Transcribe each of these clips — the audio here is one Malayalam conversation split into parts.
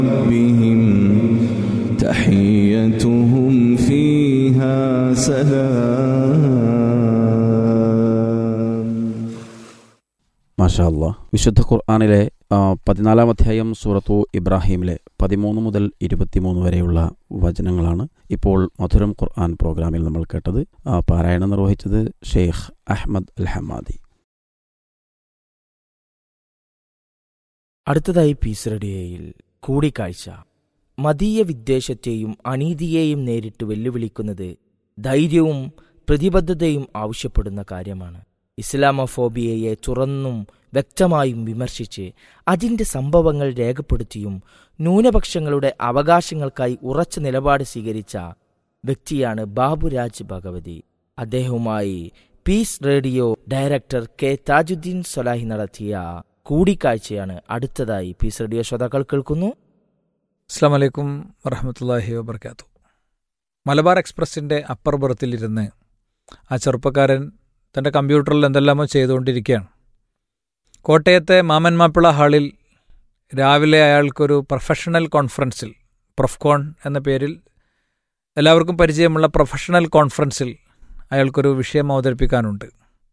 بهم تحيتهم فيها سلام മാഷാ അല്ലാ വിശുദ്ധ ഖുർആാനിലെ ആ, പതിനാലാം അധ്യായം സൂറത്തു ഇബ്രാഹിമിലെ പതിമൂന്ന് മുതൽ ഇരുപത്തിമൂന്ന് വരെയുള്ള വചനങ്ങളാണ് ഇപ്പോൾ മധുരം ഖുർആൻ പ്രോഗ്രാമിൽ നമ്മൾ കേട്ടത് ആ, പാരായണം നിർവഹിച്ചത് ഷെയ്ഖ് അഹമ്മദ് അൽ ഹമാദി അടുത്തതായി പീസ് റേഡിയോയിൽ കൂടിക്കാഴ്ച മതീയ വിദ്വേഷത്തെയും അനീതിയെയും നേരിട്ട് വെല്ലുവിളിക്കുന്നത് ധൈര്യവും പ്രതിബദ്ധതയും ആവശ്യപ്പെടുന്ന കാര്യമാണ് ഇസ്ലാമോഫോബിയയെ തുറന്നും വ്യക്തമായും വിമർശിച്ച് അതിന്റെ സംഭവങ്ങൾ രേഖപ്പെടുത്തിയും ന്യൂനപക്ഷങ്ങളുടെ അവകാശങ്ങൾക്കായി ഉറച്ച നിലപാട് സ്വീകരിച്ച വ്യക്തിയാണ് ബാബുരാജ് ഭഗവതി അദ്ദേഹവുമായി peace radio director K Thajuddeen Solahi നടത്തിയ കൂടിക്കാഴ്ചയാണ് അടുത്തതായി പീസ് റേഡിയോ ശ്രോതാക്കൾ കേൾക്കുന്നു അസ്സാം വലൈക്കും വറഹമത്തല്ലാഹി വബർക്കാത്തു മലബാർ എക്സ്പ്രസിൻ്റെ അപ്പർ ബർത്തിലിരുന്ന് ആ ചെറുപ്പക്കാരൻ തൻ്റെ കമ്പ്യൂട്ടറിൽ എന്തെല്ലാമോ ചെയ്തുകൊണ്ടിരിക്കുകയാണ് കോട്ടയത്തെ മാമൻ മാപ്പിള ഹാളിൽ രാവിലെ അയാൾക്കൊരു പ്രൊഫഷണൽ കോൺഫറൻസിൽ പ്രൊഫ്കോൺ എന്ന പേരിൽ എല്ലാവർക്കും പരിചയമുള്ള പ്രൊഫഷണൽ കോൺഫറൻസിൽ അയാൾക്കൊരു വിഷയം അവതരിപ്പിക്കാനുണ്ട്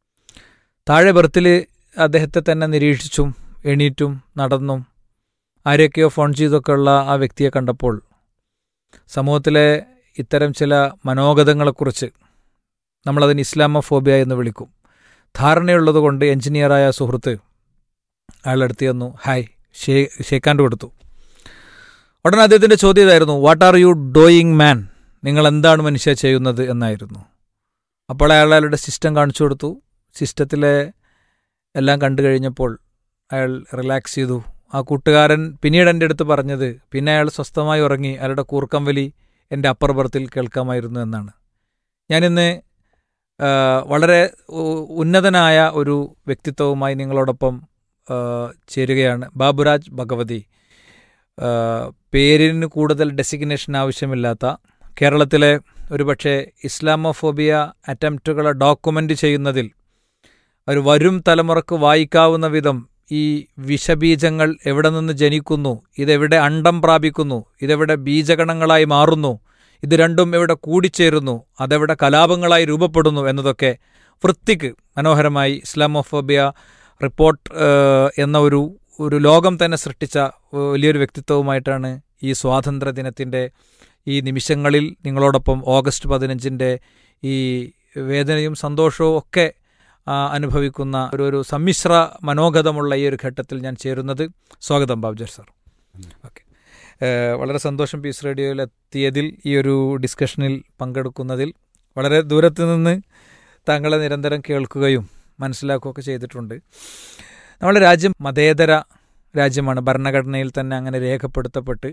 താഴെ ബർത്തിൽ അദ്ദേഹത്തെ തന്നെ നിരീക്ഷിച്ചും എണീറ്റും നടന്നും ആരെയൊക്കെയോ ഫോൺ ചെയ്തൊക്കെയുള്ള ആ വ്യക്തിയെ കണ്ടപ്പോൾ സമൂഹത്തിലെ ഇത്തരം ചില മനോഗതങ്ങളെക്കുറിച്ച് നമ്മളതിന് ഇസ്ലാമോഫോബിയ എന്ന് വിളിക്കും ധാരണയുള്ളതുകൊണ്ട് എഞ്ചിനീയറായ സുഹൃത്ത് അയാളെടുത്ത് ചെന്നു ഹായ് ഷേ ഷേക്കാൻഡ് കൊടുത്തു ഉടനെ അദ്ദേഹത്തിൻ്റെ ചോദ്യം ഇതായിരുന്നു what are you doing man നിങ്ങൾ എന്താണ് മനുഷ്യ ചെയ്യുന്നത് എന്നായിരുന്നു അപ്പോൾ അയാൾ അയാളുടെ സിസ്റ്റം കാണിച്ചു കൊടുത്തു സിസ്റ്റത്തിലെ എല്ലാം കണ്ടു കഴിഞ്ഞപ്പോൾ അയാൾ റിലാക്സ് ചെയ്തു ആ കൂട്ടുകാരൻ പിന്നീട് എൻ്റെ അടുത്ത് പറഞ്ഞത് പിന്നെ അയാൾ സ്വസ്ഥമായി ഉറങ്ങി അയാളുടെ കൂർക്കം വലി എൻ്റെ അപ്പർ ബർത്തിൽ കേൾക്കാമായിരുന്നു എന്നാണ് ഞാനിന്ന് ആ, വളരെ ഉ- ഉന്നതനായ ഒരു വ്യക്തിത്വവുമായി നിങ്ങളോടൊപ്പം ആ, ചേരുകയാണ് ബാബുരാജ് ഭഗവതി ആ, പേരിന് കൂടുതൽ ഡെസിഗ്നേഷൻ ആവശ്യമില്ലാത്ത കേരളത്തിലെ ഒരുപക്ഷെ ഇസ്ലാമോഫോബിയ അറ്റംപ്റ്റുകളെ ഡോക്യുമെൻ്റ് ചെയ്യുന്നതിൽ ഒരു വരും തലമുറക്ക് വായിക്കാവുന്ന വിധം ഈ വിഷബീജങ്ങൾ എവിടെ നിന്ന് ജനിക്കുന്നു ഇതെവിടെ അണ്ടം പ്രാപിക്കുന്നു ഇതെവിടെ ബീജഗണങ്ങളായി മാറുന്നു ഇത് രണ്ടും എവിടെ കൂടിച്ചേരുന്നു അതെവിടെ കലാപങ്ങളായി രൂപപ്പെടുന്നു എന്നതൊക്കെ വൃത്തിക്ക് മനോഹരമായി ഇസ്ലാമോഫോബിയ റിപ്പോർട്ട് ഏഹ്, എന്ന ഒരു ഒരു ലോകം തന്നെ സൃഷ്ടിച്ച ഏഹ്, വലിയൊരു വ്യക്തിത്വവുമായിട്ടാണ് ഈ സ്വാതന്ത്ര്യ ദിനത്തിൻ്റെ ഈ നിമിഷങ്ങളിൽ നിങ്ങളോടൊപ്പം ഓഗസ്റ്റ് പതിനഞ്ചിൻ്റെ ഈ വേദനയും സന്തോഷവും ഒക്കെ ആ, അനുഭവിക്കുന്ന ഒരു ഒരു സമ്മിശ്ര മനോഗതമുള്ള ഈ ഒരു ഘട്ടത്തിൽ ഞാൻ ചേരുന്നത് സ്വാഗതം ബാബ്ജർ സാർ ഓക്കെ ഏഹ്, വളരെ സന്തോഷം പീസ് റേഡിയോയിൽ എത്തിയതിൽ ഈ ഒരു ഡിസ്കഷനിൽ പങ്കെടുക്കുന്നതിൽ വളരെ ദൂരത്ത് നിന്ന് താങ്കളെ നിരന്തരം കേൾക്കുകയും മനസ്സിലാക്കുകയൊക്കെ ചെയ്തിട്ടുണ്ട് നമ്മുടെ രാജ്യം മതേതര രാജ്യമാണ് ഭരണഘടനയിൽ തന്നെ അങ്ങനെ രേഖപ്പെടുത്തപ്പെട്ട്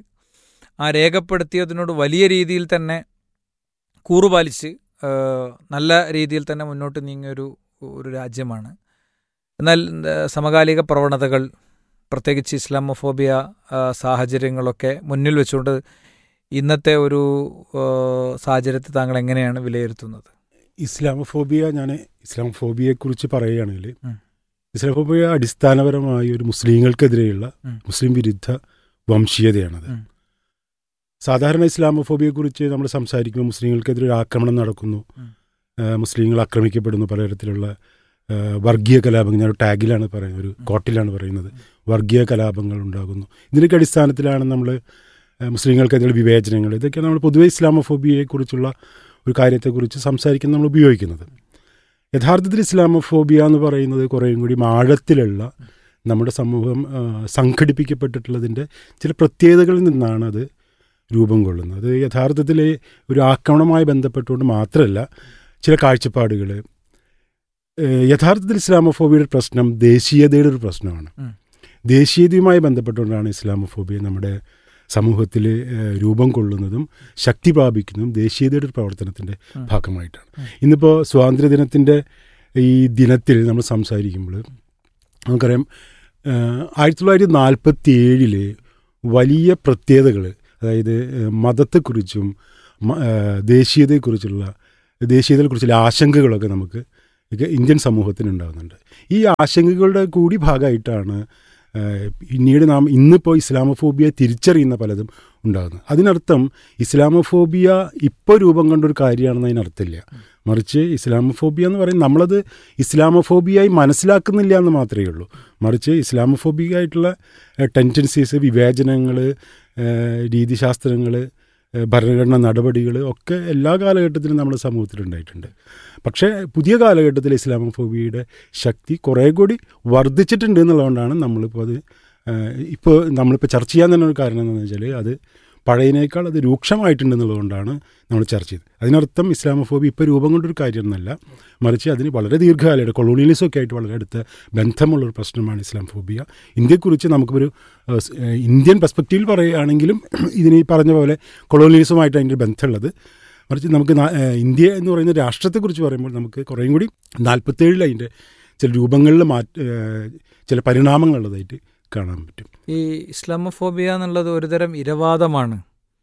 ആ രേഖപ്പെടുത്തിയതിനോട് വലിയ രീതിയിൽ തന്നെ കൂറുപാലിച്ച് ഏഹ്, നല്ല രീതിയിൽ തന്നെ മുന്നോട്ട് നീങ്ങിയ ഒരു ഒരു രാജ്യമാണ് എന്നാൽ ഏഹ്, സമകാലിക പ്രവണതകൾ പ്രത്യേകിച്ച് ഇസ്ലാമോഫോബിയ ആ, സാഹചര്യങ്ങളൊക്കെ മുന്നിൽ വെച്ചുകൊണ്ട് ഇന്നത്തെ ഒരു ഏഹ്, സാഹചര്യത്തെ താങ്കൾ എങ്ങനെയാണ് വിലയിരുത്തുന്നത് ഇസ്ലാമോഫോബിയ ഞാൻ ഇസ്ലാമോഫോബിയയെക്കുറിച്ച് പറയുകയാണെങ്കിൽ ഉം. ഇസ്ലാമോഫോബിയ അടിസ്ഥാനപരമായി ഒരു മുസ്ലിങ്ങൾക്കെതിരെയുള്ള ഉം. മുസ്ലിം വിരുദ്ധ വംശീയതയാണത് ഉം. സാധാരണ ഇസ്ലാമോഫോബിയയെക്കുറിച്ച് നമ്മൾ സംസാരിക്കുമ്പോൾ മുസ്ലിങ്ങൾക്കെതിരെ ഒരു ആക്രമണം നടക്കുന്നു ഉം. ആ, മുസ്ലിങ്ങൾ ആക്രമിക്കപ്പെടുന്നു പലതരത്തിലുള്ള ആ, വർഗീയ കലാപങ്ങൾ ഞാൻ ഒരു ടാഗിലാണ് പറയുന്നത് ഒരു കോട്ടിലാണ് പറയുന്നത് വർഗീയ കലാപങ്ങൾ ഉണ്ടാകുന്നു ഇതിൻ്റെയൊക്കെ അടിസ്ഥാനത്തിലാണ് നമ്മൾ മുസ്ലിങ്ങൾക്കെതിരെ വിവേചനങ്ങൾ ഇതൊക്കെയാണ് നമ്മൾ പൊതുവെ ഇസ്ലാമോഫോബിയയെക്കുറിച്ചുള്ള ഒരു കാര്യത്തെക്കുറിച്ച് സംസാരിക്കാൻ നമ്മൾ ഉപയോഗിക്കുന്നത് യഥാർത്ഥത്തിൽ ഇസ്ലാമോഫോബിയ എന്ന് പറയുന്നത് കുറേയും കൂടി ആഴത്തിലുള്ള നമ്മുടെ സമൂഹം ആ, സംഘടിപ്പിക്കപ്പെട്ടിട്ടുള്ളതിൻ്റെ ചില പ്രത്യേകതകളിൽ നിന്നാണ് അത് രൂപം കൊള്ളുന്നത് അത് യഥാർത്ഥത്തിൽ ഒരു ആക്രമണവുമായി ബന്ധപ്പെട്ടുകൊണ്ട് മാത്രമല്ല ചില കാഴ്ചപ്പാടുകൾ യഥാർത്ഥത്തിൽ ഇസ്ലാമോഫോബിയയുടെ പ്രശ്നം ദേശീയതയുടെ ഒരു പ്രശ്നമാണ് ഉം. ദേശീയതയുമായി ബന്ധപ്പെട്ടുകൊണ്ടാണ് ഇസ്ലാമോഫോബിയ നമ്മുടെ സമൂഹത്തിൽ ഏഹ്, രൂപം കൊള്ളുന്നതും ശക്തി പ്രാപിക്കുന്നതും ദേശീയതയുടെ ഒരു പ്രവർത്തനത്തിൻ്റെ ഉം. ഭാഗമായിട്ടാണ് ഉം. ഇന്നിപ്പോൾ സ്വാതന്ത്ര്യദിനത്തിൻ്റെ ഈ ദിനത്തിൽ നമ്മൾ സംസാരിക്കുമ്പോൾ നമുക്കറിയാം ഏഹ്, ആയിരത്തി തൊള്ളായിരത്തി നാൽപ്പത്തി ഏഴില് വലിയ പ്രത്യേകതകൾ അതായത് ഏഹ്, മതത്തെക്കുറിച്ചും മ- ഏഹ്, ദേശീയതയെക്കുറിച്ചുള്ള ദേശീയതയെക്കുറിച്ചുള്ള ആശങ്കകളൊക്കെ നമുക്ക് ഇത് ഇന്ത്യൻ സമൂഹത്തിന് ഉണ്ടാകുന്നുണ്ട് ഈ ആശങ്കകളുടെ കൂടി ഭാഗമായിട്ടാണ് ഏഹ് പിന്നീട് നാം ഇന്നിപ്പോൾ ഇസ്ലാമോഫോബിയ തിരിച്ചറിയുന്ന പലതും ഉണ്ടാകുന്നു അതിനർത്ഥം ഇസ്ലാമോഫോബിയ ഇപ്പോൾ രൂപം കൊണ്ട ഒരു കാര്യമാണെന്ന് അതിനർത്ഥമില്ല മറിച്ച് ഇസ്ലാമോഫോബിയ എന്ന് പറയുന്നത് നമ്മളത് ഇസ്ലാമോഫോബിയായി മനസ്സിലാക്കുന്നില്ല എന്ന് മാത്രമേ ഉള്ളൂ മറിച്ച് ഇസ്ലാമോഫോബിയ ആയിട്ടുള്ള ടെൻഡൻസീസ് വിവേചനങ്ങൾ രീതിശാസ്ത്രങ്ങൾ ഭരണഘടനാ നടപടികൾ ഒക്കെ എല്ലാ കാലഘട്ടത്തിലും നമ്മുടെ സമൂഹത്തിലുണ്ടായിട്ടുണ്ട് പക്ഷേ പുതിയ കാലഘട്ടത്തിൽ ഇസ്ലാമോഫോബിയയുടെ ശക്തി കുറേ കൂടി വർദ്ധിച്ചിട്ടുണ്ട് എന്നുള്ളതുകൊണ്ടാണ് നമ്മളിപ്പോൾ അത് ഇപ്പോൾ നമ്മളിപ്പോൾ ചർച്ച ചെയ്യാൻ തന്നെ ഒരു കാരണം എന്താണെന്ന് വെച്ചാൽ അത് പഴയതിനേക്കാൾ അത് രൂക്ഷമായിട്ടുണ്ടെന്നുള്ളതുകൊണ്ടാണ് നമ്മൾ ചർച്ച ചെയ്തത് അതിനർത്ഥം ഇസ്ലാമോഫോബി ഇപ്പോൾ രൂപം കൊണ്ടൊരു കാര്യമൊന്നുമല്ല മറിച്ച് അതിന് വളരെ ദീർഘകാലമായിട്ട് കൊളോണിയലിസം ഒക്കെ ആയിട്ട് വളരെ അടുത്ത ബന്ധമുള്ളൊരു പ്രശ്നമാണ് ഇസ്ലാമോഫോബിയ ഇന്ത്യയെക്കുറിച്ച് നമുക്കൊരു ഏഹ്, സ്- ഏഹ്, ഇന്ത്യൻ പെർസ്പെക്റ്റീവിൽ പറയുകയാണെങ്കിലും ഇതിന് ഈ പറഞ്ഞ പോലെ കൊളോണിയലിസമായിട്ട് അതിൻ്റെ ബന്ധമുള്ളത് മറിച്ച് നമുക്ക് നാ- ഏഹ്, ഇന്ത്യ എന്ന് പറയുന്ന രാഷ്ട്രത്തെക്കുറിച്ച് പറയുമ്പോൾ നമുക്ക് കുറേയും കൂടി നാൽപ്പത്തേഴിൽ അതിൻ്റെ ചില രൂപങ്ങളിൽ മാറ്റ ഏഹ്, ചില പരിണാമങ്ങളുള്ളതായിട്ട് കാണാൻ പറ്റും ഈ ഇസ്ലാമോഫോബിയ എന്നുള്ളത് ഒരുതരം ഇരവാദമാണ്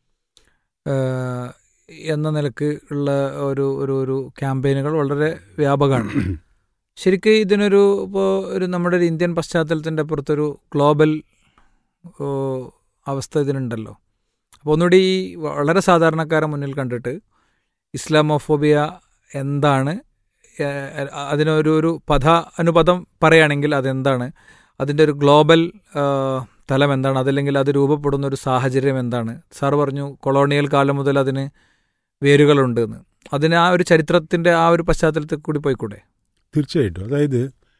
ഏഹ്, എന്ന നിലക്ക് ഉള്ള ഒരു ഒരു ഒരു ക്യാമ്പയിനുകൾ വളരെ വ്യാപകമാണ് ശരിക്കും ഇതിനൊരു ഇപ്പോൾ ഒരു നമ്മുടെ ഒരു ഇന്ത്യൻ പശ്ചാത്തലത്തിൻ്റെ അപ്പുറത്തൊരു ഗ്ലോബൽ ഓ, അവസ്ഥ ഇതിനുണ്ടല്ലോ അപ്പോൾ ഒന്നുകൂടി ഈ വളരെ സാധാരണക്കാരെ മുന്നിൽ കണ്ടിട്ട് ഇസ്ലാമോഫോബിയ എന്താണ് ഏഹ്, അതിനൊരു ഒരു പദ അനുപദം പറയുകയാണെങ്കിൽ അതെന്താണ് അതിൻ്റെ ഒരു ഗ്ലോബൽ ആ, തലം എന്താണ് അതല്ലെങ്കിൽ അത് രൂപപ്പെടുന്ന ഒരു സാഹചര്യം എന്താണ് സാർ പറഞ്ഞു കൊളോണിയൽ കാലം മുതൽ അതിന് വേരുകളുണ്ട് എന്ന് അതിന് ആ ഒരു ചരിത്രത്തിൻ്റെ ആ ഒരു പശ്ചാത്തലത്തിൽ കൂടി പോയിക്കൂടെ തീർച്ചയായിട്ടും അതായത്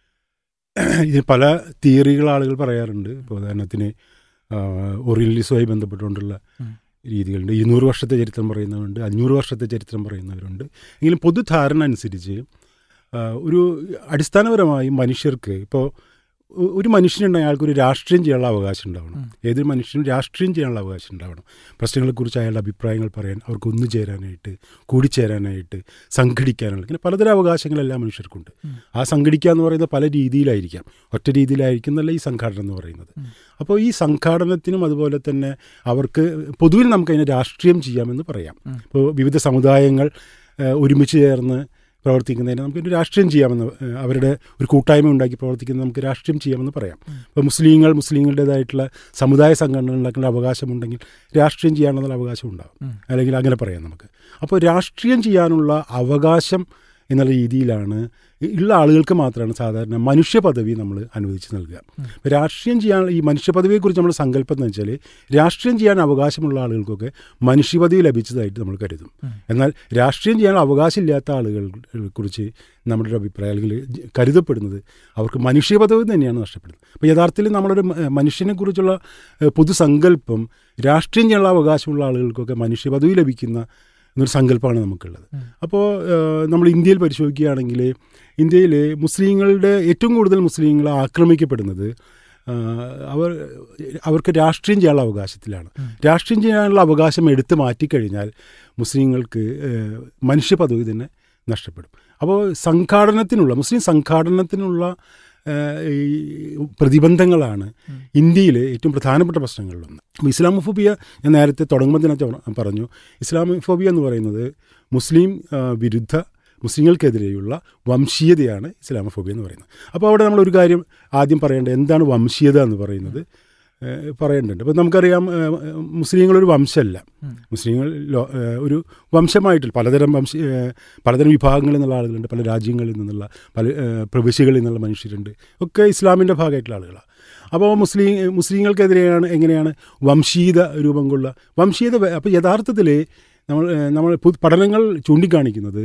ഇതിന് പല തിയറികൾ ആളുകൾ പറയാറുണ്ട് ഇപ്പോൾ ഉദാഹരണത്തിന് ഒറിയലിസവുമായി ബന്ധപ്പെട്ടുകൊണ്ടുള്ള ഉം. രീതികളുണ്ട് ഇരുന്നൂറ് വർഷത്തെ ചരിത്രം പറയുന്നവരുണ്ട് അഞ്ഞൂറ് വർഷത്തെ ചരിത്രം പറയുന്നവരുണ്ട് എങ്കിലും പൊതുധാരണ അനുസരിച്ച് ആ, ഒരു അടിസ്ഥാനപരമായി മനുഷ്യർക്ക് ഇപ്പോൾ ഒ- ഒരു മനുഷ്യനുണ്ടെങ്കിൽ അയാൾക്കൊരു രാഷ്ട്രീയം ചെയ്യാനുള്ള അവകാശം ഉണ്ടാവണം ഉം. ഏതൊരു മനുഷ്യനും രാഷ്ട്രീയം ചെയ്യാനുള്ള അവകാശം ഉണ്ടാവണം പ്രശ്നങ്ങളെക്കുറിച്ച് അയാളുടെ അഭിപ്രായങ്ങൾ പറയാൻ അവർക്ക് ഒന്നുചേരാനായിട്ട് കൂടിച്ചേരാനായിട്ട് സംഘടിക്കാനുള്ള ഇങ്ങനെ പലതരം അവകാശങ്ങൾ എല്ലാ മനുഷ്യർക്കുണ്ട് ഉം. ആ സംഘടിക്കുക എന്ന് പറയുന്നത് പല രീതിയിലായിരിക്കാം ഒറ്റ രീതിയിലായിരിക്കും എന്നല്ല ഈ സംഘാടനം എന്ന് പറയുന്നത് ഉം. അപ്പോൾ ഈ സംഘാടനത്തിനും അതുപോലെ തന്നെ അവർക്ക് പൊതുവിൽ നമുക്കതിനെ രാഷ്ട്രീയം ചെയ്യാമെന്ന് പറയാം ഉം. ഇപ്പോൾ വിവിധ സമുദായങ്ങൾ ഏഹ്, ഒരുമിച്ച് ചേർന്ന് പ്രവർത്തിക്കുന്നതിന് നമുക്കൊരു രാഷ്ട്രീയം ചെയ്യാമെന്ന് ഏഹ്, അവരുടെ ഒരു കൂട്ടായ്മ ഉണ്ടാക്കി പ്രവർത്തിക്കുന്നത് നമുക്ക് രാഷ്ട്രീയം ചെയ്യാമെന്ന് പറയാം ഇപ്പോൾ മുസ്ലിങ്ങൾ മുസ്ലിങ്ങളുടേതായിട്ടുള്ള സമുദായ സംഘടന ഉണ്ടാക്കുന്ന അവകാശമുണ്ടെങ്കിൽ രാഷ്ട്രീയം ചെയ്യാനുള്ള അവകാശം ഉണ്ടാകും ഉം. അല്ലെങ്കിൽ അങ്ങനെ പറയാം നമുക്ക് അപ്പോൾ രാഷ്ട്രീയം ചെയ്യാനുള്ള അവകാശം എന്നുള്ള രീതിയിലാണ് ഉള്ള ആളുകൾക്ക് മാത്രമാണ് സാധാരണ മനുഷ്യ പദവി നമ്മൾ അനുവദിച്ച് നൽകുക അപ്പോൾ രാഷ്ട്രീയം ചെയ്യാൻ ഈ മനുഷ്യ പദവിയെക്കുറിച്ച് നമ്മൾ സങ്കല്പം എന്ന് വെച്ചാൽ രാഷ്ട്രീയം ചെയ്യാൻ അവകാശമുള്ള ആളുകൾക്കൊക്കെ മനുഷ്യ പദവി ലഭിച്ചതായിട്ട് നമ്മൾ കരുതും ഉം. എന്നാൽ രാഷ്ട്രീയം ചെയ്യാൻ അവകാശമില്ലാത്ത ആളുകളെ കുറിച്ച് നമ്മുടെ ഒരു അഭിപ്രായം അല്ലെങ്കിൽ ജ- കരുതപ്പെടുന്നത് അവർക്ക് മനുഷ്യ പദവി തന്നെയാണ് നഷ്ടപ്പെടുന്നത് അപ്പോൾ യഥാർത്ഥത്തിൽ നമ്മളൊരു മ- മനുഷ്യനെ കുറിച്ചുള്ള ഏഹ്, പൊതുസങ്കല്പം രാഷ്ട്രീയം ചെയ്യാനുള്ള അവകാശമുള്ള ആളുകൾക്കൊക്കെ മനുഷ്യ പദവി ലഭിക്കുന്ന എന്നൊരു സങ്കല്പമാണ് നമുക്കുള്ളത് ഉം. അപ്പോൾ ഏഹ്, നമ്മൾ ഇന്ത്യയിൽ പരിശോധിക്കുകയാണെങ്കിൽ ഇന്ത്യയിൽ മുസ്ലിങ്ങളുടെ ഏറ്റവും കൂടുതൽ മുസ്ലിങ്ങൾ ആക്രമിക്കപ്പെടുന്നത് ആ, അവർ അവർക്ക് രാഷ്ട്രീയം ചെയ്യാനുള്ള അവകാശത്തിലാണ് ഉം. രാഷ്ട്രീയം ചെയ്യാനുള്ള അവകാശം എടുത്തു മാറ്റിക്കഴിഞ്ഞാൽ മുസ്ലിങ്ങൾക്ക് ഏഹ്, മനുഷ്യ പദവി തന്നെ നഷ്ടപ്പെടും അപ്പോൾ സംഘാടനത്തിനുള്ള മുസ്ലിം സംഘാടനത്തിനുള്ള ഏഹ്, ഈ പ്രതിബന്ധങ്ങളാണ് ഉം. ഇന്ത്യയിലെ ഏറ്റവും പ്രധാനപ്പെട്ട പ്രശ്നങ്ങളിലൊന്ന് അപ്പോൾ ഇസ്ലാമോഫോബിയ ഞാൻ നേരത്തെ തുടങ്ങുമ്പോൾ തന്നെ ചോ- പറഞ്ഞു ഇസ്ലാമോഫോബിയ എന്ന് പറയുന്നത് മുസ്ലിം ആ, വിരുദ്ധ മുസ്ലിങ്ങൾക്കെതിരെയുള്ള വംശീയതയാണ് ഇസ്ലാമോഫോബിയ എന്ന് പറയുന്നത് അപ്പോൾ അവിടെ നമ്മൾ ഒരു കാര്യം ആദ്യം പറയേണ്ടത് എന്താണ് വംശീയത എന്ന് പറയുന്നത് ഏഹ്, പറയേണ്ടതുണ്ട് അപ്പോൾ നമുക്കറിയാം ഏഹ്, മുസ്ലിങ്ങളൊരു വംശമല്ല ഉം. മുസ്ലിങ്ങൾ ലോ- ഏഹ്, ഒരു വംശമായിട്ട് പലതരം വംശ ഏഹ്, പലതരം വിഭാഗങ്ങളിൽ നിന്നുള്ള ആളുകളുണ്ട് പല രാജ്യങ്ങളിൽ നിന്നുള്ള പല ഏഹ്, പ്രവിശ്യകളിൽ നിന്നുള്ള മനുഷ്യരുണ്ട് ഒക്കെ ഇസ്ലാമിൻ്റെ ഭാഗമായിട്ടുള്ള ആളുകളാണ് അപ്പോൾ മുസ്ലിം മുസ്ലിങ്ങൾക്കെതിരെയാണ് എങ്ങനെയാണ് വംശീയത രൂപം കൊള്ളുക വംശീയത വ- അപ്പോൾ യഥാർത്ഥത്തിൽ നമ്മൾ ഏഹ്, നമ്മൾ പു- പഠനങ്ങൾ ചൂണ്ടിക്കാണിക്കുന്നത്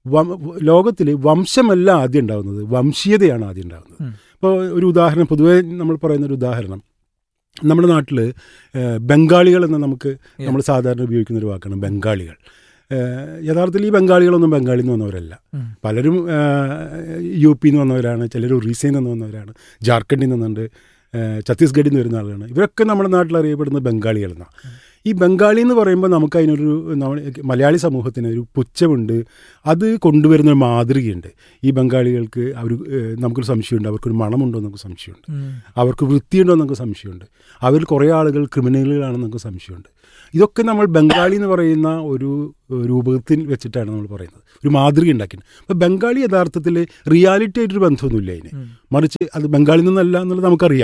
ലോകത്തിൽ വംശമല്ല ആദ്യം ഉണ്ടാകുന്നത് വംശീയതയാണ് ആദ്യം ഉണ്ടാകുന്നത് ഉം. ഇപ്പോൾ ഒരു ഉദാഹരണം പൊതുവേ നമ്മൾ പറയുന്ന ഒരു ഉദാഹരണം നമ്മുടെ നാട്ടിൽ ബംഗാളികൾ എന്ന് നമുക്ക് നമ്മൾ സാധാരണ ഉപയോഗിക്കുന്ന ഒരു വാക്കാണ് ബംഗാളികൾ ഏഹ്, യഥാർത്ഥത്തിൽ ഈ ബംഗാളികളൊന്നും ബംഗാളിൽ നിന്ന് വന്നവരല്ല ഉം. പലരും ഏഹ്, യു പിയിൽ നിന്ന് വന്നവരാണ് ചിലർ ഒറീസയിൽ നിന്ന് വന്നവരാണ് ജാർഖണ്ഡിൽ നിന്നുണ്ട് ഏഹ്, ഛത്തീസ്ഗഡിൽ നിന്ന് വരുന്ന ആളുകളാണ് ഇവരൊക്കെ നമ്മുടെ നാട്ടിൽ അറിയപ്പെടുന്നത് ബംഗാളികൾ എന്നാണ് ഈ ബംഗാളി എന്ന് പറയുമ്പോൾ നമുക്ക് അതിനൊരു നമ്മൾ മലയാളി സമൂഹത്തിന് ഒരു പുച്ഛമുണ്ട് അത് കൊണ്ടുവരുന്ന ഒരു മാതൃകയുണ്ട് ഈ ബംഗാളികൾക്ക് അവർ ഏഹ്, നമുക്കൊരു സംശയമുണ്ട് അവർക്കൊരു മണമുണ്ടോ എന്ന് നമുക്ക് സംശയമുണ്ട് ഉം. അവർക്ക് വൃത്തിയുണ്ടോ എന്ന് നമുക്ക് സംശയമുണ്ട് അവരിൽ കുറേ ആളുകൾ ക്രിമിനലുകളാണെന്ന് നമുക്ക് സംശയമുണ്ട് ഇതൊക്കെ നമ്മൾ ബംഗാളി എന്ന് പറയുന്ന ഒരു ഏഹ്, രൂപത്തിൽ വെച്ചിട്ടാണ് നമ്മൾ പറയുന്നത് ഒരു മാതൃക ഉണ്ടാക്കിയത് അപ്പോൾ ബംഗാളി യഥാർത്ഥത്തിൽ റിയാലിറ്റി ആയിട്ടൊരു ബന്ധമൊന്നുമില്ല അതിന് ഉം. മറിച്ച് അത് ബംഗാളിൽ നിന്നല്ല എന്നുള്ളത് നമുക്കറിയാം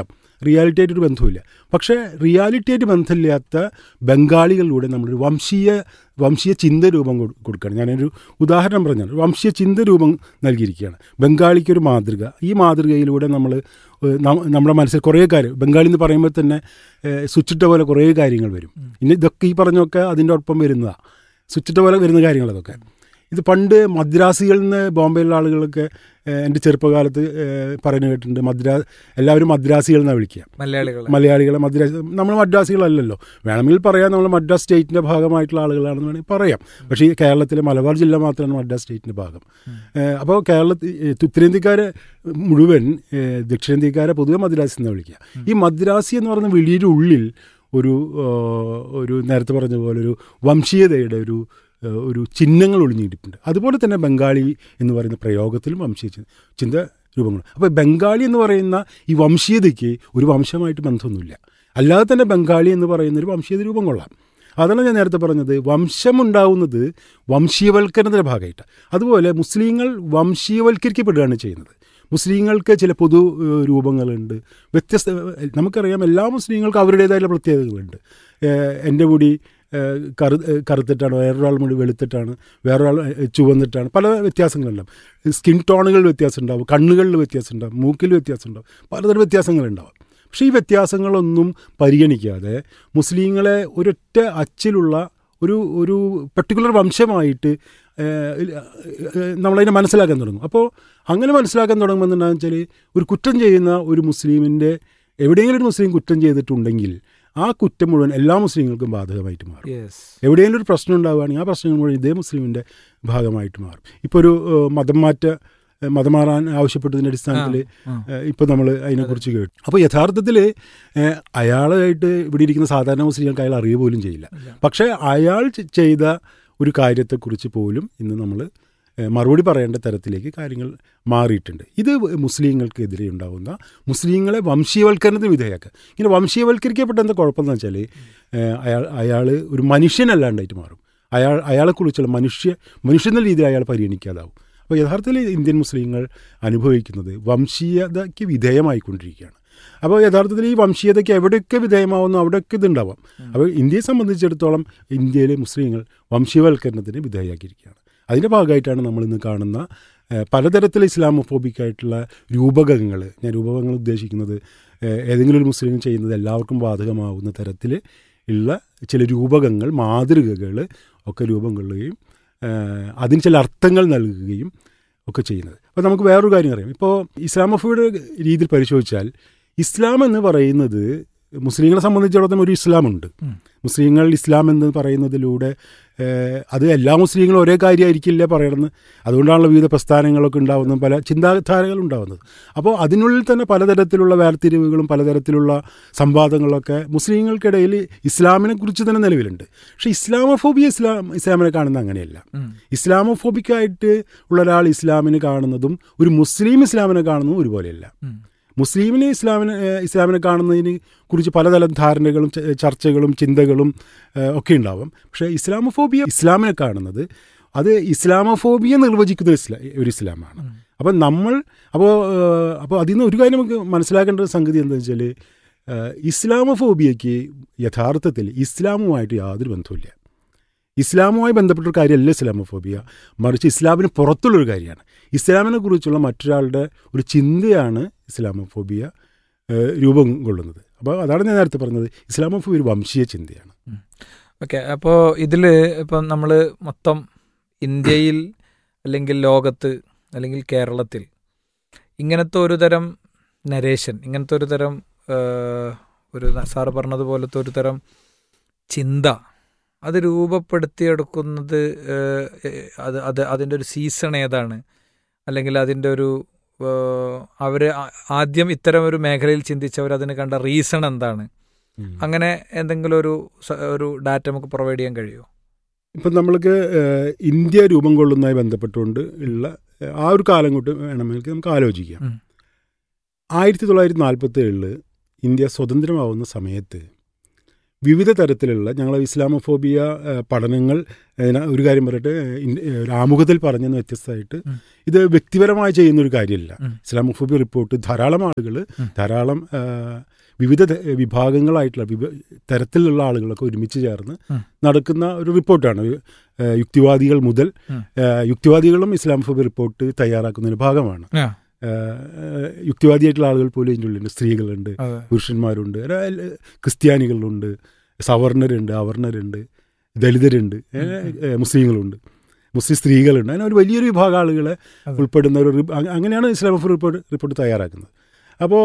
റിയാലിറ്റി ആയിട്ടൊരു ബന്ധവുമില്ല പക്ഷേ റിയാലിറ്റി ആയിട്ട് ബന്ധമില്ലാത്ത ബംഗാളികളിലൂടെ നമ്മളൊരു വംശീയ വംശീയ ചിന്ത രൂപം കൊടു- കൊടുക്കുകയാണ് ഞാനൊരു ഉദാഹരണം പറഞ്ഞാൽ ഒരു വംശീയ ചിന്ത രൂപം നൽകിയിരിക്കുകയാണ് ബംഗാളിക്കൊരു മാതൃക ഈ മാതൃകയിലൂടെ നമ്മൾ നമ്മുടെ മനസ്സിൽ കുറേ കാര്യം ബംഗാളി എന്ന് പറയുമ്പോൾ തന്നെ ഏഹ്, സ്വിച്ചിട്ട പോലെ കുറേ കാര്യങ്ങൾ വരും ഇനി ഇതൊക്കെ ഈ പറഞ്ഞൊക്കെ അതിൻ്റെ ഒപ്പം വരുന്നതാണ് സ്വിച്ചിട്ട പോലെ വരുന്ന കാര്യങ്ങൾ അതൊക്കെ ഇത് പണ്ട് മദ്രാസികളിൽ നിന്ന് ബോംബെയിലുള്ള ആളുകളൊക്കെ ഏഹ്, എൻ്റെ ചെറുപ്പകാലത്ത് ഏഹ്, പറയുന്നത് കേട്ടിട്ടുണ്ട് മദ്രാ എല്ലാവരും മദ്രാസികൾ എന്നാണ് വിളിക്കുക മലയാളികളെ മലയാളികളെ മദ്രാസ് നമ്മൾ മദ്രാസികളല്ലല്ലോ വേണമെങ്കിൽ പറയാം നമ്മൾ മദ്രാസ് സ്റ്റേറ്റിൻ്റെ ഭാഗമായിട്ടുള്ള ആളുകളാണെന്ന് വേണമെങ്കിൽ പറയാം പക്ഷേ ഈ കേരളത്തിലെ മലബാർ ജില്ല മാത്രമാണ് മദ്രാസ് സ്റ്റേറ്റിൻ്റെ ഭാഗം ഏഹ് അപ്പോൾ കേരളത്തിൽ ഏഹ് ഉത്തരേന്ത്യക്കാരെ മുഴുവൻ ഏഹ് ദക്ഷിണേന്ത്യക്കാരെ പൊതുവെ മദ്രാസ് എന്ന് വിളിക്കുക ഈ മദ്രാസി എന്ന് പറയുന്ന വിളിയുടെ ഉള്ളിൽ ഒരു ഏഹ്, ഒരു നേരത്തെ പറഞ്ഞ പോലെ ഒരു വംശീയതയുടെ ഒരു ഏഹ്, ഒരു ചിഹ്നങ്ങൾ ഒളിഞ്ഞിരിപ്പുണ്ട് അതുപോലെ തന്നെ ബംഗാളി എന്ന് പറയുന്ന പ്രയോഗത്തിലും വംശീയ ചി- ചിന്ത രൂപങ്ങൾ അപ്പോൾ ബംഗാളി എന്ന് പറയുന്ന ഈ വംശീയതയ്ക്ക് ഒരു വംശമായിട്ട് ബന്ധമൊന്നുമില്ല അല്ലാതെ തന്നെ ബംഗാളി എന്ന് പറയുന്ന ഒരു വംശീയത രൂപം കൊള്ളാം അതാണ് ഞാൻ നേരത്തെ പറഞ്ഞത് വംശമുണ്ടാവുന്നത് വംശീയവൽക്കരണത്തിൻ്റെ ഭാഗമായിട്ട് അതുപോലെ മുസ്ലിങ്ങൾ വംശീയവൽക്കരിക്കപ്പെടുകയാണ് ചെയ്യുന്നത് മുസ്ലിങ്ങൾക്ക് ചില പൊതു ഏഹ്, രൂപങ്ങളുണ്ട് വ്യത്യസ്ത ഏഹ്, നമുക്കറിയാം എല്ലാ മുസ്ലിങ്ങൾക്കും അവരുടേതായുള്ള പ്രത്യേകതകളുണ്ട് ഏഹ്, എൻ്റെ മുടി ഏഹ്, കറു ഏഹ്, കറുത്തിട്ടാണ് വേറൊരാൾ മുടി വെളുത്തിട്ടാണ് വേറൊരാൾ ഏഹ്, ചുവന്നിട്ടാണ് പല വ്യത്യാസങ്ങളുണ്ടാവും സ്കിൻ ടോണുകൾ വ്യത്യാസം ഉണ്ടാവും കണ്ണുകളിൽ വ്യത്യാസം ഉണ്ടാവും മൂക്കിൽ വ്യത്യാസം ഉണ്ടാവും പലതരം വ്യത്യാസങ്ങളുണ്ടാവും പക്ഷേ ഈ വ്യത്യാസങ്ങളൊന്നും പരിഗണിക്കാതെ മുസ്ലിങ്ങളെ ഒരൊറ്റ അച്ചിലുള്ള ഒരു ഒരു പെർട്ടിക്കുലർ വംശമായിട്ട് ഏഹ്, ഏഹ്, നമ്മളതിനെ മനസ്സിലാക്കാൻ തുടങ്ങും അപ്പോൾ അങ്ങനെ മനസ്സിലാക്കാൻ തുടങ്ങുമെന്നുണ്ടാകുന്ന വെച്ചാൽ ഒരു കുറ്റം ചെയ്യുന്ന ഒരു മുസ്ലിമിൻ്റെ എവിടെയെങ്കിലും ഒരു മുസ്ലിം കുറ്റം ചെയ്തിട്ടുണ്ടെങ്കിൽ ആ കുറ്റം മുഴുവൻ എല്ലാ മുസ്ലിങ്ങൾക്കും ബാധകമായിട്ട് മാറും യെസ് എവിടെയെങ്കിലും ഒരു പ്രശ്നം ഉണ്ടാവുകയാണെങ്കിൽ ആ പ്രശ്നങ്ങൾ മുഴുവൻ ഇതേ മുസ്ലിമിൻ്റെ ഭാഗമായിട്ട് മാറും ഇപ്പോൾ ഒരു ഏഹ്, മതം മാറ്റ ഏഹ്, മതം മാറാൻ ആവശ്യപ്പെട്ടതിൻ്റെ അടിസ്ഥാനത്തിൽ ഇപ്പോൾ നമ്മൾ അതിനെക്കുറിച്ച് കേട്ടു അപ്പോൾ യഥാർത്ഥത്തിൽ അയാളായിട്ട് ഇവിടെ ഇരിക്കുന്ന സാധാരണ മുസ്ലിങ്ങൾക്ക് അയാൾ അറിയുക പോലും ചെയ്യില്ല പക്ഷേ അയാൾ ചെ- ചെയ്ത ഒരു കാര്യത്തെക്കുറിച്ച് പോലും ഇന്ന് നമ്മൾ മറുപടി പറയേണ്ട തരത്തിലേക്ക് കാര്യങ്ങൾ മാറിയിട്ടുണ്ട് ഇത് മുസ്ലിങ്ങൾക്കെതിരെ ഉണ്ടാകുന്ന മുസ്ലിങ്ങളെ വംശീയവൽക്കരണത്തിന് വിധേയമാക്കുക ഇങ്ങനെ വംശീയവൽക്കരിക്കപ്പെട്ട എന്താ കുഴപ്പമെന്ന് വെച്ചാൽ ഏഹ്, അയാൾ അയാൾ ഒരു മനുഷ്യനല്ലാണ്ടായിട്ട് മാറും അയാൾ അയാളെക്കുറിച്ചുള്ള മനുഷ്യ മനുഷ്യൻ എന്ന രീതിയിൽ അയാൾ പരിഗണിക്കാതാവും അപ്പോൾ യഥാർത്ഥത്തിൽ ഇന്ത്യൻ മുസ്ലിങ്ങൾ അനുഭവിക്കുന്നത് വംശീയതയ്ക്ക് വിധേയമായിക്കൊണ്ടിരിക്കുകയാണ് അപ്പോൾ യഥാർത്ഥത്തിൽ ഈ വംശീയതയ്ക്ക് എവിടെയൊക്കെ വിധേയമാവുന്നു അവിടെയൊക്കെ ഇതുണ്ടാവാം അപ്പോൾ ഇന്ത്യയെ സംബന്ധിച്ചിടത്തോളം ഇന്ത്യയിലെ മുസ്ലിങ്ങൾ വംശീയവൽക്കരണത്തിന് വിധേയമാക്കിയിരിക്കുകയാണ് അതിൻ്റെ ഭാഗമായിട്ടാണ് നമ്മൾ ഇന്ന് കാണുന്ന ഏഹ്, പലതരത്തിൽ ഇസ്ലാമോഫോബിക്കായിട്ടുള്ള രൂപകങ്ങൾ ഞാൻ രൂപകങ്ങൾ ഉദ്ദേശിക്കുന്നത് ഏഹ്, ഏതെങ്കിലും ഒരു മുസ്ലിം ചെയ്യുന്നത് എല്ലാവർക്കും ബാധകമാവുന്ന തരത്തിൽ ഉള്ള ചില രൂപകങ്ങൾ മാതൃകകൾ ഒക്കെ രൂപം കൊള്ളുകയും ഏഹ്, അതിന് ചില അർത്ഥങ്ങൾ നൽകുകയും ഒക്കെ ചെയ്യുന്നത് അപ്പോൾ നമുക്ക് വേറൊരു കാര്യം അറിയാം ഇപ്പോൾ ഇസ്ലാമോഫോയുടെ രീതിയിൽ പരിശോധിച്ചാൽ ഇസ്ലാം എന്ന് പറയുന്നത് മുസ്ലിങ്ങളെ സംബന്ധിച്ചിടത്തോളം ഒരു ഇസ്ലാമുണ്ട് മുസ്ലിങ്ങൾ ഇസ്ലാം എന്ന് പറയുന്നതിലൂടെ ഏഹ്, അത് എല്ലാ മുസ്ലിങ്ങളും ഒരേ കാര്യമായിരിക്കില്ല പറയണമെന്ന് അതുകൊണ്ടാണല്ലോ വിവിധ പ്രസ്ഥാനങ്ങളൊക്കെ ഉണ്ടാകുന്നത് പല ചിന്താധാരകൾ ഉണ്ടാകുന്നത് അപ്പോൾ അതിനുള്ളിൽ തന്നെ പലതരത്തിലുള്ള വേർതിരിവുകളും പലതരത്തിലുള്ള സംവാദങ്ങളൊക്കെ മുസ്ലിങ്ങൾക്കിടയിൽ ഇസ്ലാമിനെ കുറിച്ച് തന്നെ നിലവിലുണ്ട് പക്ഷേ ഇസ്ലാമോഫോബിയ ഇസ്ലാം ഇസ്ലാമിനെ കാണുന്നത് അങ്ങനെയല്ല ഇസ്ലാമോഫോബിക്കായിട്ട് ഉള്ള ഒരാൾ ഇസ്ലാമിനെ കാണുന്നതും ഒരു മുസ്ലിം ഇസ്ലാമിനെ കാണുന്നതും ഒരുപോലെയല്ല മുസ്ലിമിനെ ഇസ്ലാമിനെ ഏഹ്, ഇസ്ലാമിനെ കാണുന്നതിനെ കുറിച്ച് പലതരം ധാരണകളും ച- ചർച്ചകളും ചിന്തകളും ഏഹ്, ഒക്കെ ഉണ്ടാവും പക്ഷേ ഇസ്ലാമോഫോബിയ ഇസ്ലാമിനെ കാണുന്നത് അത് ഇസ്ലാമോഫോബിയ നിർവചിക്കുന്ന ഒരു ഇസ്ലാ ഒരു ഇസ്ലാമാണ് അപ്പം നമ്മൾ അപ്പോൾ അപ്പോൾ അതിൽ നിന്ന് ഒരു കാര്യം നമുക്ക് മനസ്സിലാക്കേണ്ട ഒരു സംഗതി എന്താണെന്ന് വെച്ചാൽ ഏഹ്, ഇസ്ലാമോഫോബിയയ്ക്ക് യഥാർത്ഥത്തിൽ ഇസ്ലാമുമായിട്ട് യാതൊരു ബന്ധവുമില്ല ഇസ്ലാമുമായി ബന്ധപ്പെട്ട ഒരു കാര്യമല്ല ഇസ്ലാമോഫോബിയ മറിച്ച് ഇസ്ലാമിന് പുറത്തുള്ളൊരു കാര്യമാണ് ഇസ്ലാമിനെ കുറിച്ചുള്ള മറ്റൊരാളുടെ ഒരു ചിന്തയാണ് ഇസ്ലാമോഫോബിയ ഏഹ്, രൂപം കൊള്ളുന്നത് അപ്പോൾ അതാണ് ഞാൻ നേരത്തെ പറഞ്ഞത് ഇസ്ലാമോഫോബിയ ഒരു വംശീയ ചിന്തയാണ് ഓക്കെ അപ്പോൾ ഇതിൽ ഇപ്പം നമ്മൾ മൊത്തം ഇന്ത്യയിൽ അല്ലെങ്കിൽ ലോകത്ത് അല്ലെങ്കിൽ കേരളത്തിൽ ഇങ്ങനത്തെ ഒരു തരം നരേഷൻ ഇങ്ങനത്തെ ഒരു തരം ആ, ഒരു ന- സാറ് പറഞ്ഞതുപോലത്തെ ഒരു തരം ചിന്ത അത് രൂപപ്പെടുത്തിയെടുക്കുന്നത് ആ, അത് അത് അതിൻ്റെ ഒരു സീസൺ ഏതാണ് അല്ലെങ്കിൽ അതിൻ്റെ ഒരു അവർ ആദ്യം ഇത്തരം ഒരു മേഖലയിൽ ചിന്തിച്ചവർ അതിന് കണ്ട റീസൺ എന്താണ് അങ്ങനെ എന്തെങ്കിലും ഒരു സ- ഒരു ഡാറ്റ നമുക്ക് പ്രൊവൈഡ് ചെയ്യാൻ കഴിയുമോ ഇപ്പം നമ്മൾക്ക് ഏഹ്, ഇന്ത്യ രൂപം കൊള്ളുന്നതുമായി ബന്ധപ്പെട്ടുകൊണ്ട് ഉള്ള ഏഹ്, ആ ഒരു കാലം കൊണ്ട് വേണമെങ്കിൽ നമുക്ക് ആലോചിക്കാം ഉം. ആയിരത്തി തൊള്ളായിരത്തി നാൽപ്പത്തി ഏഴില് ഇന്ത്യ സ്വതന്ത്രമാവുന്ന സമയത്ത് വിവിധ തരത്തിലുള്ള ഞങ്ങൾ ഇസ്ലാമോഫോബിയ ഏഹ്, പഠനങ്ങൾ ഏഹ്, ഒരു കാര്യം പറയട്ടെ ഏഹ്, ഇൻ- ഏഹ്, ഒരു ആമുഖത്തിൽ പറഞ്ഞെന്ന് വ്യത്യസ്തമായിട്ട് ഉം. ഇത് വ്യക്തിപരമായി ചെയ്യുന്ന ഒരു കാര്യമല്ല ഉം. ഇസ്ലാമോഫോബിയ റിപ്പോർട്ട് ധാരാളം ആളുകൾ ഉം. ധാരാളം ഏഹ്, വിവിധ ത- വിഭാഗങ്ങളായിട്ടുള്ള വിവ തരത്തിലുള്ള ആളുകളൊക്കെ ഒരുമിച്ച് ചേർന്ന് ഉം. നടക്കുന്ന ഒരു റിപ്പോർട്ടാണ് ഏഹ് യുക്തിവാദികൾ മുതൽ ഉം. ഏഹ് യുക്തിവാദികളും ഇസ്ലാമോഫോബി റിപ്പോർട്ട് തയ്യാറാക്കുന്നതിന് ഭാഗമാണ് ആ, ഏഹ് യുക്തിവാദിയായിട്ടുള്ള ആളുകൾ പോലും ഇതിൻ്റെ ഉള്ളിലുണ്ട് സ്ത്രീകളുണ്ട് അതെ പുരുഷന്മാരുണ്ട് അല്ല, അല്ല, ക്രിസ്ത്യാനികളുണ്ട് സവർണരുണ്ട് അവർണരുണ്ട് ദലിതരുണ്ട് ഏഹ്, ഏഹ്, മുസ്ലിങ്ങളുണ്ട് മുസ്ലിം സ്ത്രീകളുണ്ട് അങ്ങനെ ഒരു വലിയൊരു വിഭാഗം ആളുകളെ അതെ. ഉൾപ്പെടുന്ന ഒരു റിപ്പ് അങ്ങ- അങ്ങനെയാണ് ഇസ്ലാമോഫ് റിപ്പോർട്ട് റിപ്പോർട്ട് തയ്യാറാക്കുന്നത് അപ്പോൾ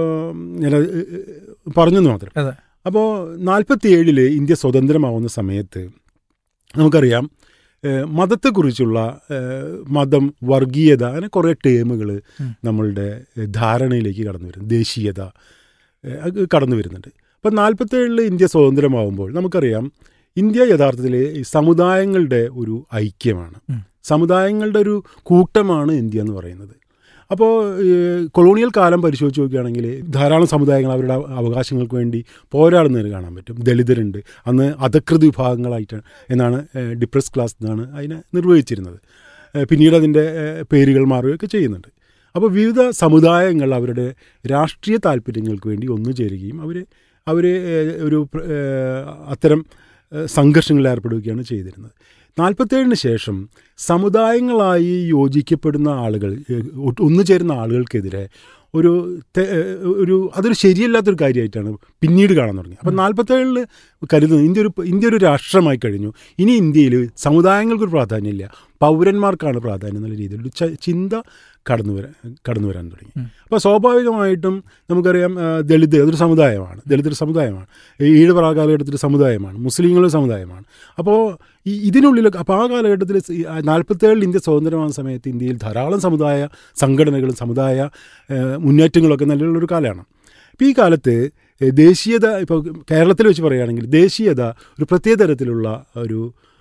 ഞാൻ പറഞ്ഞെന്ന് മാത്രം അതെ. അപ്പോൾ നാൽപ്പത്തി ഏഴില് ഇന്ത്യ സ്വതന്ത്രമാവുന്ന സമയത്ത് നമുക്കറിയാം ഏഹ്, മതത്തെക്കുറിച്ചുള്ള ഏഹ്, മതം വർഗീയത അങ്ങനെ കുറേ ടേമുകൾ ഉം. നമ്മളുടെ ഏഹ്, ധാരണയിലേക്ക് കടന്നു വരുന്നു ദേശീയത ഏഹ്, അത് കടന്നു വരുന്നുണ്ട് അപ്പം നാൽപ്പത്തേഴിൽ ഇന്ത്യ സ്വതന്ത്രമാവുമ്പോൾ നമുക്കറിയാം ഇന്ത്യ യഥാർത്ഥത്തിൽ ഈ സമുദായങ്ങളുടെ ഒരു ഐക്യമാണ് ഉം. സമുദായങ്ങളുടെ ഒരു കൂട്ടമാണ് ഇന്ത്യ എന്ന് പറയുന്നത് അപ്പോൾ കൊളോണിയൽ കാലം പരിശോധിച്ച് നോക്കുകയാണെങ്കിൽ ധാരാളം സമുദായങ്ങൾ അവരുടെ അവകാശങ്ങൾക്ക് വേണ്ടി പോരാടുന്നതിന് കാണാൻ പറ്റും ദലിതരുണ്ട് അന്ന് അധകൃത വിഭാഗങ്ങളായിട്ട് എന്നാണ് ഡിപ്രസ് ക്ലാസ് എന്നാണ് അതിനെ നിർവഹിച്ചിരുന്നത് ഏഹ് പിന്നീട് അതിൻ്റെ ഏഹ് പേരുകൾ മാറുകയൊക്കെ ചെയ്യുന്നുണ്ട് അപ്പോൾ വിവിധ സമുദായങ്ങൾ അവരുടെ രാഷ്ട്രീയ താല്പര്യങ്ങൾക്ക് വേണ്ടി ഒന്നു ചേരുകയും അവർ അവർ ഒരു പ്ര- ഏഹ് അത്തരം ഏഹ് സംഘർഷങ്ങളിൽ ഏർപ്പെടുകയാണ് ചെയ്തിരുന്നത് നാൽപ്പത്തേഴിന് ശേഷം സമുദായങ്ങളായി യോജിക്കപ്പെടുന്ന ആളുകൾ ഏഹ് ഒ- ഒന്നു ചേരുന്ന ആളുകൾക്കെതിരെ ഒരു തെ- ഏഹ് ഒരു അതൊരു ശരിയല്ലാത്തൊരു കാര്യമായിട്ടാണ് പിന്നീട് കാണാൻ തുടങ്ങി അപ്പം നാൽപ്പത്തേഴിൽ കരുതുന്നു ഇന്ത്യ ഒരു ഇന്ത്യ ഒരു രാഷ്ട്രമായി കഴിഞ്ഞു ഇനി ഇന്ത്യയിൽ സമുദായങ്ങൾക്കൊരു പ്രാധാന്യമില്ല പൗരന്മാർക്കാണ് പ്രാധാന്യം എന്നുള്ള രീതിയിൽ ഒരു ച- ചിന്ത കടന്നു വരാൻ കടന്നു വരാൻ തുടങ്ങി ഉം. അപ്പോൾ സ്വാഭാവികമായിട്ടും നമുക്കറിയാം ആ, ദളിത് അതൊരു സമുദായമാണ് ദളിതൊരു സമുദായമാണ് ഈഴ് കാലഘട്ടത്തിൽ സമുദായമാണ് മുസ്ലിങ്ങളുടെ സമുദായമാണ് അപ്പോൾ ഈ ഇതിനുള്ളിലൊക്കെ അപ്പോൾ ആ കാലഘട്ടത്തിൽ നാൽപ്പത്തേഴിൽ ഇന്ത്യ സ്വതന്ത്രമാകുന്ന സമയത്ത് ഇന്ത്യയിൽ ധാരാളം സമുദായ സംഘടനകളും സമുദായ ഏഹ്, മുന്നേറ്റങ്ങളൊക്കെ നല്ലുള്ളൊരു കാലമാണ് അപ്പോൾ ഈ കാലത്ത് ഏഹ്, ദേശീയത ഇപ്പോൾ കേരളത്തിൽ വെച്ച് പറയുകയാണെങ്കിൽ ദേശീയത ഒരു പ്രത്യേക തരത്തിലുള്ള ഒരു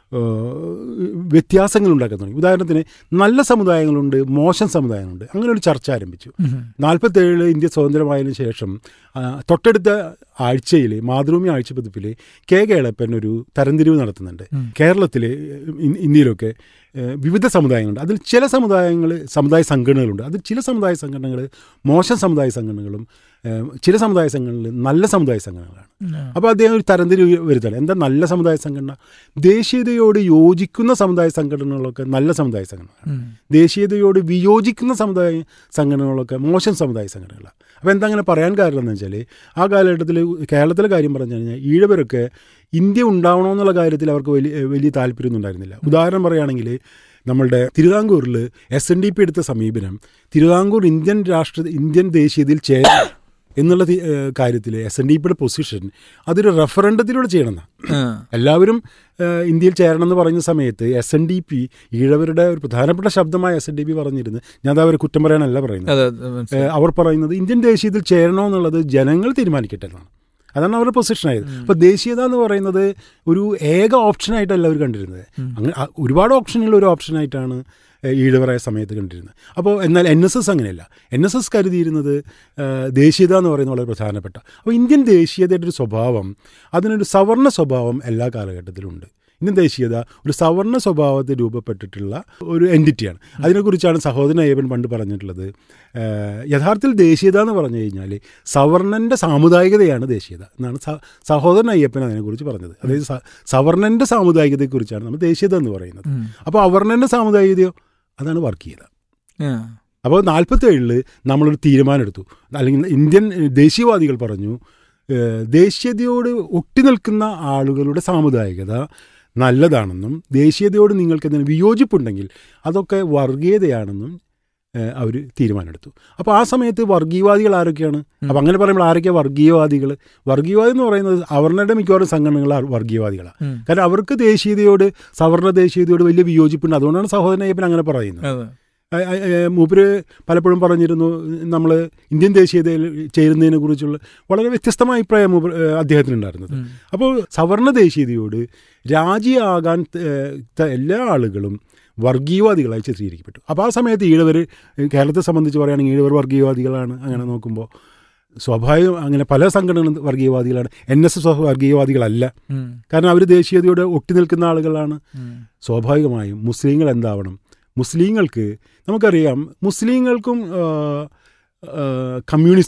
ഏഹ്, വ്യത്യാസങ്ങൾ ഉണ്ടാക്കാൻ തുടങ്ങി ഉദാഹരണത്തിന് നല്ല സമുദായങ്ങളുണ്ട് മോശം സമുദായങ്ങളുണ്ട് അങ്ങനെ ഒരു ചർച്ച ആരംഭിച്ചു ഉം. നാൽപ്പത്തേഴിൽ ഇന്ത്യ സ്വതന്ത്രമായതിനു ശേഷം ആ, തൊട്ടടുത്ത ആഴ്ചയിൽ മാതൃഭൂമി ആഴ്ചപ്പതിപ്പിൽ കെ കേളപ്പൻ ഒരു തരംതിരിവ് നടത്തുന്നുണ്ട് ഉം. കേരളത്തിൽ ഇന്ത്യയിലൊക്കെ ഏഹ്, വിവിധ സമുദായങ്ങളുണ്ട് അതിൽ ചില സമുദായങ്ങൾ സമുദായ സംഘടനകളുണ്ട് അതിൽ ചില സമുദായ സംഘടനകൾ മോശം സമുദായ സംഘടനകളും ഏഹ്, ചില സമുദായ സംഘടനകൾ നല്ല സമുദായ സംഘടനകളാണ് അപ്പോൾ അദ്ദേഹം ഒരു തരംതിരിവ് വരുത്താണ് എന്താ നല്ല സമുദായ സംഘടന ദേശീയതയോട് യോജിക്കുന്ന സമുദായ സംഘടനകളൊക്കെ നല്ല സമുദായ സംഘടനകളാണ് ഉം. ദേശീയതയോട് വിയോജിക്കുന്ന സമുദായ സംഘടനകളൊക്കെ മോശം സമുദായ സംഘടനകളാണ് അപ്പോൾ എന്താ അങ്ങനെ പറയാൻ കാരണം എന്ന് വെച്ചാൽ ആ കാലഘട്ടത്തിൽ കേരളത്തിലെ കാര്യം പറഞ്ഞു കഴിഞ്ഞാൽ ഈഴവരൊക്കെ ഇന്ത്യ ഉണ്ടാവണമെന്നുള്ള കാര്യത്തിൽ അവർക്ക് വലിയ വലിയ താല്പര്യമൊന്നും ഉണ്ടായിരുന്നില്ല ഉദാഹരണം പറയുകയാണെങ്കിൽ നമ്മളുടെ തിരുവിതാംകൂറിൽ എസ് എൻ ഡി പി എടുത്ത സമീപനം തിരുവിതാംകൂർ ഇന്ത്യൻ രാഷ്ട്ര ഇന്ത്യൻ ദേശീയതയിൽ ചേരണം എന്നുള്ള കാര്യത്തിൽ എസ് എൻ ഡി പിയുടെ പൊസിഷൻ അതൊരു റെഫറൻഡത്തിലൂടെ ചെയ്യണമെന്നാണ് ആ. എല്ലാവരും ഏഹ്, ഇന്ത്യയിൽ ചേരണം എന്ന് പറഞ്ഞ സമയത്ത് എസ് എൻ ഡി പി ഈഴവരുടെ ഒരു പ്രധാനപ്പെട്ട ശബ്ദമായ എസ് എൻ ഡി പി പറഞ്ഞിരുന്നു ഞാൻ അവരെ കുറ്റം പറയാനല്ല പറയുന്നത് അതെ അതെ, മനസ്സിലായി. ഏഹ്, അവർ പറയുന്നത് ഇന്ത്യൻ ദേശീയത്തിൽ ചേരണമെന്നുള്ളത് ജനങ്ങൾ തീരുമാനിക്കട്ടെ എന്നാണ് അതാണ് അവരുടെ പൊസിഷനായത് അപ്പോൾ ദേശീയത എന്ന് പറയുന്നത് ഒരു ഏക ഓപ്ഷനായിട്ടല്ല അവർ കണ്ടിരുന്നത് അങ്ങനെ അ- ഒരുപാട് ഓപ്ഷനുകൾ ഒരു ഓപ്ഷനായിട്ടാണ് ഏഹ്, ഈഴവറായ സമയത്ത് കണ്ടിരുന്നത് അപ്പോൾ എന്നാൽ എൻ എസ് എസ് അങ്ങനെയല്ല എൻ എസ് എസ് കരുതിയിരുന്നത് ഏഹ്, ദേശീയത എന്ന് പറയുന്നത് വളരെ പ്രധാനപ്പെട്ട അപ്പോൾ ഇന്ത്യൻ ദേശീയതയുടെ ഒരു സ്വഭാവം അതിനൊരു സവർണ സ്വഭാവം എല്ലാ കാലഘട്ടത്തിലും ഉണ്ട് ഇന്ത്യൻ ദേശീയത ഒരു സവർണ സ്വഭാവത്തിൽ രൂപപ്പെട്ടിട്ടുള്ള ഒരു എൻറ്റിറ്റിയാണ് അതിനെക്കുറിച്ചാണ് സഹോദരൻ അയ്യപ്പൻ പണ്ട് പറഞ്ഞിട്ടുള്ളത് ഏഹ്, യഥാർത്ഥത്തിൽ ദേശീയത എന്ന് പറഞ്ഞു കഴിഞ്ഞാൽ സവർണൻ്റെ സാമുദായികതയാണ് ദേശീയത എന്നാണ് സ- സഹോദരൻ അയ്യപ്പൻ അതിനെക്കുറിച്ച് പറഞ്ഞത് അതായത് സ- സവർണൻ്റെ സാമുദായികതയെക്കുറിച്ചാണ് നമ്മൾ ദേശീയത എന്ന് പറയുന്നത് ഉം. അപ്പോൾ അവർണൻ്റെ സാമുദായികതയോ അതാണ് വർഗീയത ആ. അപ്പോൾ നാൽപ്പത്തേഴിൽ നമ്മളൊരു തീരുമാനമെടുത്തു അല്ലെങ്കിൽ ഇന്ത്യൻ ദേശീയവാദികൾ പറഞ്ഞു ഏഹ്, ദേശീയതയോട് ഒട്ടി നിൽക്കുന്ന ആളുകളുടെ സാമുദായികത നല്ലതാണെന്നും ദേശീയതയോട് നിങ്ങൾക്ക് എന്തെങ്കിലും വിയോജിപ്പുണ്ടെങ്കിൽ അതൊക്കെ വർഗീയതയാണെന്നും അവർ തീരുമാനമെടുത്തു അപ്പോൾ ആ സമയത്ത് വർഗീയവാദികൾ ആരൊക്കെയാണ് അപ്പോൾ അങ്ങനെ പറയുമ്പോൾ ആരൊക്കെയാണ് വർഗീയവാദികൾ വർഗീയവാദി എന്ന് പറയുന്നത് അവരുടെ മിക്കവാറും സംഘടനകൾ ആ വർഗീയവാദികളാണ് ഉം. കാരണം അവർക്ക് ദേശീയതയോട് സവർണ ദേശീയതയോട് വലിയ വിയോജിപ്പുണ്ട് അതുകൊണ്ടാണ് സഹോദരൻ അയ്യപ്പൻ അങ്ങനെ പറയുന്നത് അതെ അ- അ- അ- മൂപ്പര് പലപ്പോഴും പറഞ്ഞിരുന്നു നമ്മൾ ഇന്ത്യൻ ദേശീയതയിൽ ചേരുന്നതിനെ കുറിച്ചുള്ള വളരെ വ്യത്യസ്തമായ അഭിപ്രായം മൂപ്പർ ഏഹ് അദ്ദേഹത്തിനുണ്ടായിരുന്നത് ഉം. അപ്പോൾ സവർണ ദേശീയതയോട് രാജിയാകാൻ ഏഹ്, ത- എല്ലാ ആളുകളും വർഗീയവാദികളായി ചിത്രീകരിക്കപ്പെട്ടു അപ്പോൾ ആ സമയത്ത് ഈഴവർ കേരളത്തെ സംബന്ധിച്ച് പറയുകയാണെങ്കിൽ ഈഴവർ വർഗീയവാദികളാണ് അങ്ങനെ നോക്കുമ്പോൾ സ്വാഭാവികം അങ്ങനെ പല സംഘടനകളും വർഗീയവാദികളാണ് എൻ എസ് എസ് വർഗീയവാദികളല്ല ഉം. കാരണം അവർ ദേശീയതയോട് ഒട്ടി നിൽക്കുന്ന ആളുകളാണ് ഉം. സ്വാഭാവികമായും മുസ്ലിങ്ങൾ എന്താവണം മുസ്ലിങ്ങൾക്ക് നമുക്കറിയാം മുസ്ലിങ്ങൾക്കും ആ, ആ, കമ്മ്യൂണിസ്റ്റ്